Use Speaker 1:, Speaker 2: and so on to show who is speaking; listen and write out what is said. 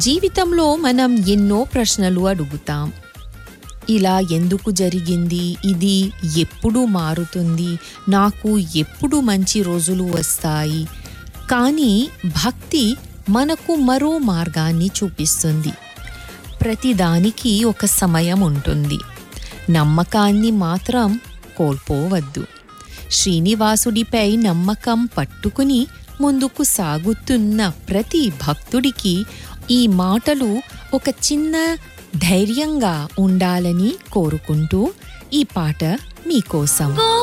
Speaker 1: జీవితంలో మనం ఎన్నో ప్రశ్నలు అడుగుతాం ఇలా ఎందుకు జరిగింది ఇది ఎప్పుడు మారుతుంది నాకు ఎప్పుడు మంచి రోజులు వస్తాయి కానీ భక్తి మనకు మరో మార్గాన్ని చూపిస్తుంది ప్రతిదానికి ఒక సమయం ఉంటుంది నమ్మకాన్ని మాత్రం కోల్పోవద్దు శ్రీనివాసుడిపై నమ్మకం పట్టుకుని ముందుకు సాగుతున్న ప్రతి భక్తుడికి ఈ మాటలు ఒక చిన్న ధైర్యంగా ఉండాలని కోరుకుంటూ ఈ పాట మీకోసం
Speaker 2: గో